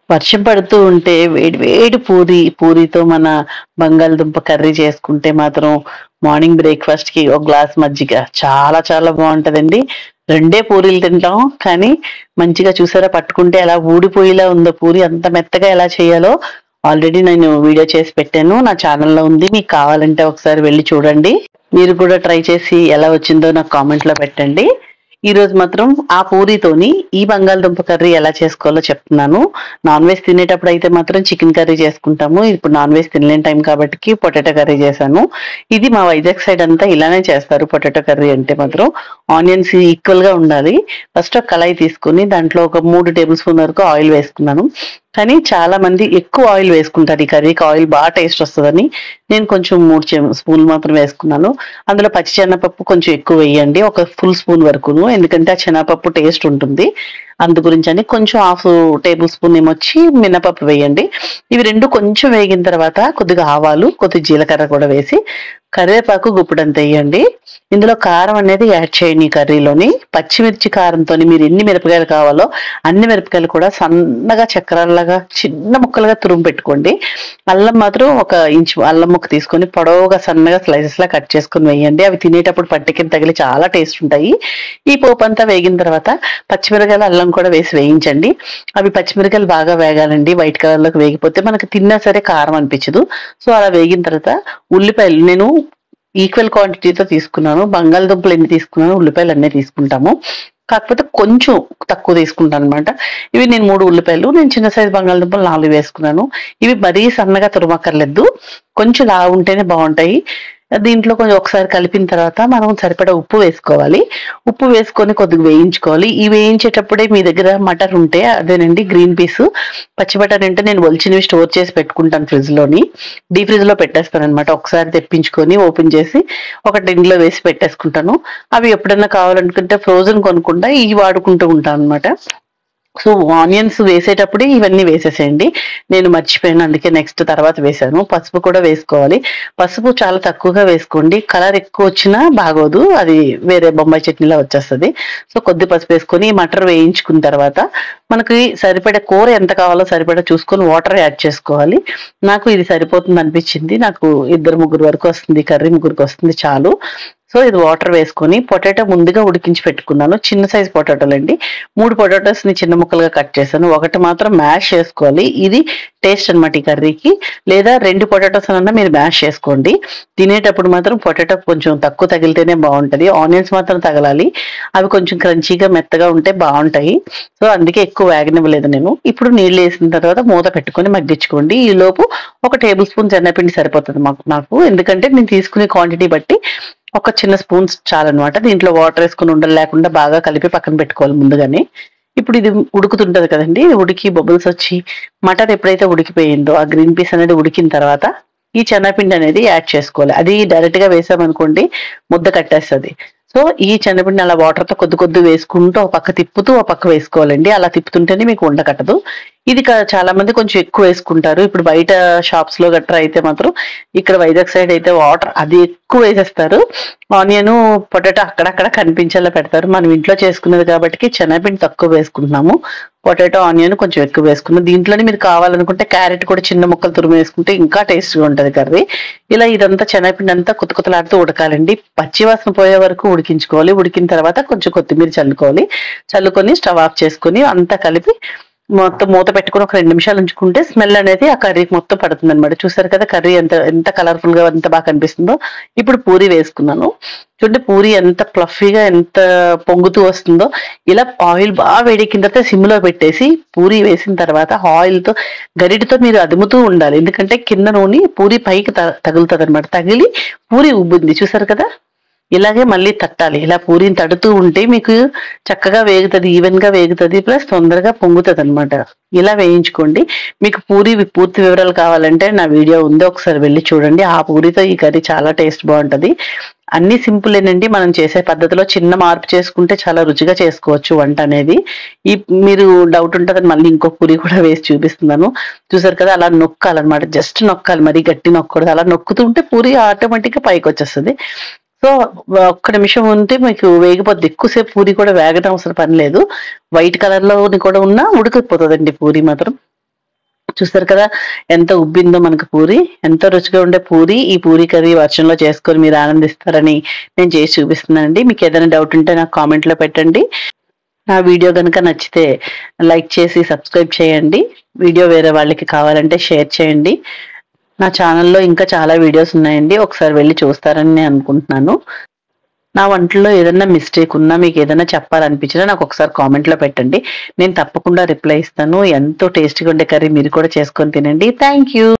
వర్షం పడుతూ ఉంటే వేడి వేడి పూరి పూరితో మన బంగాళదుంప కర్రీ చేసుకుంటే మాత్రం మార్నింగ్ బ్రేక్ఫాస్ట్ కి ఒక గ్లాస్ మజ్జిగ చాలా చాలా బాగుంటదండి రెండే పూరీలు తింటాం కానీ మంచిగా చూసారా పట్టుకుంటే ఎలా ఊడిపోయేలా ఉందో పూరి అంత మెత్తగా ఎలా చేయాలో ఆల్రెడీ నేను వీడియో చేసి పెట్టాను నా ఛానల్లో ఉంది మీకు కావాలంటే ఒకసారి వెళ్ళి చూడండి మీరు కూడా ట్రై చేసి ఎలా వచ్చిందో నాకు కామెంట్ లో పెట్టండి ఈ రోజు మాత్రం ఆ పూరితోని ఈ బంగాళదుంప కర్రీ ఎలా చేసుకోవాలో చెప్తున్నాను నాన్ వెజ్ తినేటప్పుడు అయితే మాత్రం చికెన్ కర్రీ చేసుకుంటాము ఇప్పుడు నాన్ వెజ్ తినలేని టైం కాబట్టి పొటాటో కర్రీ చేశాను ఇది మా వైజాగ్ సైడ్ అంతా ఇలానే చేస్తారు పొటాటో కర్రీ అంటే మాత్రం ఆనియన్స్ ఈక్వల్ గా ఉండాలి ఫస్ట్ ఒక కళాయి తీసుకుని దాంట్లో ఒక మూడు టేబుల్ స్పూన్ వరకు ఆయిల్ వేసుకున్నాను కానీ చాలా మంది ఎక్కువ ఆయిల్ వేసుకుంటారు ఈ కర్రీకి ఆయిల్ బాగా టేస్ట్ వస్తుందని నేను కొంచెం మూడు స్పూన్లు మాత్రం వేసుకున్నాను అందులో పచ్చి శనగపప్పు కొంచెం ఎక్కువ వేయండి ఒక ఫుల్ స్పూన్ వరకును ఎందుకంటే ఆ శనగపప్పు టేస్ట్ ఉంటుంది అందు గురించి అని కొంచెం హాఫ్ టేబుల్ స్పూన్ ఏమొచ్చి మినపప్పు వేయండి ఇవి రెండు కొంచెం వేగిన తర్వాత కొద్దిగా ఆవాలు కొద్దిగా జీలకర్ర కూడా వేసి కరివేపాకు గుప్పుడంత వేయండి ఇందులో కారం అనేది యాడ్ చేయండి ఈ కర్రీలోని పచ్చిమిర్చి కారంతో మీరు ఎన్ని మిరపకాయలు కావాలో అన్ని మిరపకాయలు కూడా సన్నగా చక్రాల్లాగా చిన్న ముక్కలుగా తురుము పెట్టుకోండి అల్లం మాత్రం ఒక ఇంచు అల్లం ముక్క తీసుకొని పొడవుగా సన్నగా స్లైసెస్ లా కట్ చేసుకొని వేయండి అవి తినేటప్పుడు పట్టికి తగిలి చాలా టేస్ట్ ఉంటాయి ఈ పోపు అంతా వేగిన తర్వాత పచ్చిమిరకాయలు అల్లం కూడా వేసి వేయించండి అవి పచ్చిమిరకాయలు బాగా వేగాలండి వైట్ కలర్ లోకి వేగిపోతే మనకి తిన్నా సరే కారం అనిపించదు సో అలా వేగిన తర్వాత ఉల్లిపాయలు నేను ఈక్వల్ క్వాంటిటీతో తీసుకున్నాను బంగాళదుంపలు ఎన్ని తీసుకున్నాను ఉల్లిపాయలు అన్నీ తీసుకుంటాము కాకపోతే కొంచెం తక్కువ తీసుకుంటాను అనమాట ఇవి నేను మూడు ఉల్లిపాయలు నేను చిన్న సైజు బంగాళదుంపలు నాలుగు వేసుకున్నాను ఇవి మరీ సన్నగా తురమక్కర్లేదు కొంచెం లా ఉంటేనే బాగుంటాయి దీంట్లో కొంచెం ఒకసారి కలిపిన తర్వాత మనం సరిపడా ఉప్పు వేసుకోవాలి ఉప్పు వేసుకొని కొద్దిగా వేయించుకోవాలి ఈ వేయించేటప్పుడే మీ దగ్గర మటర్ ఉంటే అదేనండి గ్రీన్ పీస్ పచ్చి బటర్ అంటే నేను ఒలిచినవి స్టోర్ చేసి పెట్టుకుంటాను ఫ్రిడ్జ్ లోని డీ ఫ్రిడ్జ్ లో పెట్టేస్తాను అనమాట ఒకసారి తెప్పించుకొని ఓపెన్ చేసి ఒక టిన్లో వేసి పెట్టేసుకుంటాను అవి ఎప్పుడైనా కావాలనుకుంటే ఫ్రోజన్ కొనుక్కుండా ఇవి వాడుకుంటూ ఉంటాను అనమాట సో ఆనియన్స్ వేసేటప్పుడే ఇవన్నీ వేసేసేయండి నేను మర్చిపోయాను అందుకే నెక్స్ట్ తర్వాత వేసాను పసుపు కూడా వేసుకోవాలి పసుపు చాలా తక్కువగా వేసుకోండి కలర్ ఎక్కువ వచ్చినా బాగోదు అది వేరే బొంబాయి చట్నీలా వచ్చేస్తుంది సో కొద్ది పసుపు వేసుకొని ఈ మటర్ వేయించుకున్న తర్వాత మనకి సరిపడే కూర ఎంత కావాలో సరిపడా చూసుకొని వాటర్ యాడ్ చేసుకోవాలి నాకు ఇది సరిపోతుంది అనిపించింది నాకు ఇద్దరు ముగ్గురు వరకు వస్తుంది కర్రీ ముగ్గురికి వస్తుంది చాలు సో ఇది వాటర్ వేసుకొని పొటాటో ముందుగా ఉడికించి పెట్టుకున్నాను చిన్న సైజ్ పొటాటోలు అండి మూడు పొటాటోస్ ని చిన్న ముక్కలుగా కట్ చేశాను ఒకటి మాత్రం మ్యాష్ చేసుకోవాలి ఇది టేస్ట్ అన్నమాట ఈ కర్రీకి లేదా రెండు పొటాటోస్ అన్నా మీరు మ్యాష్ చేసుకోండి తినేటప్పుడు మాత్రం పొటాటో కొంచెం తక్కువ తగిలితేనే బాగుంటది ఆనియన్స్ మాత్రం తగలాలి అవి కొంచెం క్రంచీగా మెత్తగా ఉంటే బాగుంటాయి సో అందుకే ఎక్కువ వేగనివ్వలేదు నేను ఇప్పుడు నీళ్ళు వేసిన తర్వాత మూత పెట్టుకొని మగ్గించుకోండి ఈ లోపు ఒక టేబుల్ స్పూన్ శనగపిండి సరిపోతుంది మాకు నాకు ఎందుకంటే నేను తీసుకునే క్వాంటిటీ బట్టి ఒక చిన్న స్పూన్స్ చాలన్నమాట దీంట్లో వాటర్ వేసుకుని ఉండలు లేకుండా బాగా కలిపి పక్కన పెట్టుకోవాలి ముందుగానే ఇప్పుడు ఇది ఉడుకుతుంటది కదండి ఉడికి బబుల్స్ వచ్చి మటన్ ఎప్పుడైతే ఉడికిపోయిందో ఆ గ్రీన్ పీస్ అనేది ఉడికిన తర్వాత ఈ శనగపిండి అనేది యాడ్ చేసుకోవాలి అది డైరెక్ట్ గా వేసామనుకోండి ముద్ద కట్టేస్తుంది సో ఈ శనగపిండి అలా వాటర్ తో కొద్ది కొద్ది వేసుకుంటూ ఒక పక్క తిప్పుతూ ఒక పక్క వేసుకోవాలండి అలా తిప్పుతుంటేనే మీకు ఉండకట్టదు ఇది కా- చాలా మంది కొంచెం ఎక్కువ వేసుకుంటారు ఇప్పుడు బయట షాప్స్ లో గట్రా అయితే మాత్రం ఇక్కడ వైజాగ్ సైడ్ అయితే వాటర్ అది ఎక్కువ వేసేస్తారు ఆనియన్ పొటాటో అక్కడక్కడ కనిపించేలా పెడతారు మనం ఇంట్లో చేసుకున్నది కాబట్టి శనగపిండి తక్కువ వేసుకుంటున్నాము పొటాటో ఆనియన్ కొంచెం ఎక్కువ వేసుకున్నాం దీంట్లోనే మీరు కావాలనుకుంటే క్యారెట్ కూడా చిన్న ముక్కలు తురుము వేసుకుంటే ఇంకా టేస్ట్గా ఉంటది కర్రీ ఇలా ఇదంతా శనగపిండి అంతా కుత కుతలాడుతూ ఉడకాలండి పచ్చివాసన పోయే వరకు ఉడికించుకోవాలి ఉడికిన తర్వాత కొంచెం కొత్తిమీర చల్లుకోవాలి చల్లుకొని స్టవ్ ఆఫ్ చేసుకొని అంతా కలిపి మొత్తం మూత పెట్టుకొని ఒక రెండు నిమిషాలు ఉంచుకుంటే స్మెల్ అనేది ఆ కర్రీకి మొత్తం పడుతుంది అనమాట చూసారు కదా కర్రీ ఎంత ఎంత కలర్ఫుల్ గా ఎంత బాగా కనిపిస్తుందో ఇప్పుడు పూరి వేసుకున్నాను చూడండి పూరి ఎంత ఫ్లఫీగా ఎంత పొంగుతూ వస్తుందో ఇలా ఆయిల్ బాగా వేడెక్కిన తర్వాత సిమ్ లో పెట్టేసి పూరి వేసిన తర్వాత ఆయిల్ తో గరిటతో మీరు అదుముతూ ఉండాలి ఎందుకంటే కింద నూనె పూరి పైకి తగులుతుంది అనమాట తగిలి పూరి ఉబ్బుంది చూసారు కదా ఇలాగే మళ్ళీ తట్టాలి ఇలా పూరిని తడుతూ ఉంటే మీకు చక్కగా వేగుతుంది ఈవెన్ గా వేగుతుంది ప్లస్ తొందరగా పొంగుతుంది అనమాట ఇలా వేయించుకోండి మీకు పూరి వి- పూర్తి వివరాలు కావాలంటే నా వీడియో ఉంది ఒకసారి వెళ్ళి చూడండి ఆ పూరితో ఈ కర్రీ చాలా టేస్ట్ బాగుంటది అన్ని సింపులేనండి మనం చేసే పద్ధతిలో చిన్న మార్పు చేసుకుంటే చాలా రుచిగా చేసుకోవచ్చు వంట అనేది ఈ మీరు డౌట్ ఉంటుందని మళ్ళీ ఇంకో పూరి కూడా వేసి చూపిస్తున్నాను చూసారు కదా అలా నొక్కాలన్నమాట జస్ట్ నొక్కాలి మరి గట్టి నొక్కకూడదు అలా నొక్కుతుంటే పూరి ఆటోమేటిక్ గా పైకి వచ్చేస్తుంది సో ఒక్క నిమిషం ఉంటే మీకు వేగిపోద్ది ఎక్కువసేపు పూరి కూడా వేగడం అవసరం పని లేదు వైట్ కలర్ లో కూడా ఉన్నా ఉడికిపోతుందండి పూరి మాత్రం చూస్తారు కదా ఎంత ఉబ్బిందో మనకు పూరి ఎంతో రుచిగా ఉండే పూరి ఈ పూరి కర్రీ వర్షంలో చేసుకొని మీరు ఆనందిస్తారని నేను చేసి చూపిస్తున్నానండి మీకు ఏదైనా డౌట్ ఉంటే నాకు కామెంట్ లో పెట్టండి నా వీడియో కనుక నచ్చితే లైక్ చేసి సబ్స్క్రైబ్ చేయండి వీడియో వేరే వాళ్ళకి కావాలంటే షేర్ చేయండి నా ఛానల్లో ఇంకా చాలా వీడియోస్ ఉన్నాయండి ఒకసారి వెళ్ళి చూస్తారని నేను అనుకుంటున్నాను నా వంటల్లో ఏదైనా మిస్టేక్ ఉన్నా మీకు ఏదైనా చెప్పాలనిపించినా నాకు ఒకసారి కామెంట్ లో పెట్టండి నేను తప్పకుండా రిప్లై ఇస్తాను ఎంతో టేస్టీగా ఉండే కర్రీ మీరు కూడా చేసుకొని తినండి థ్యాంక్ యూ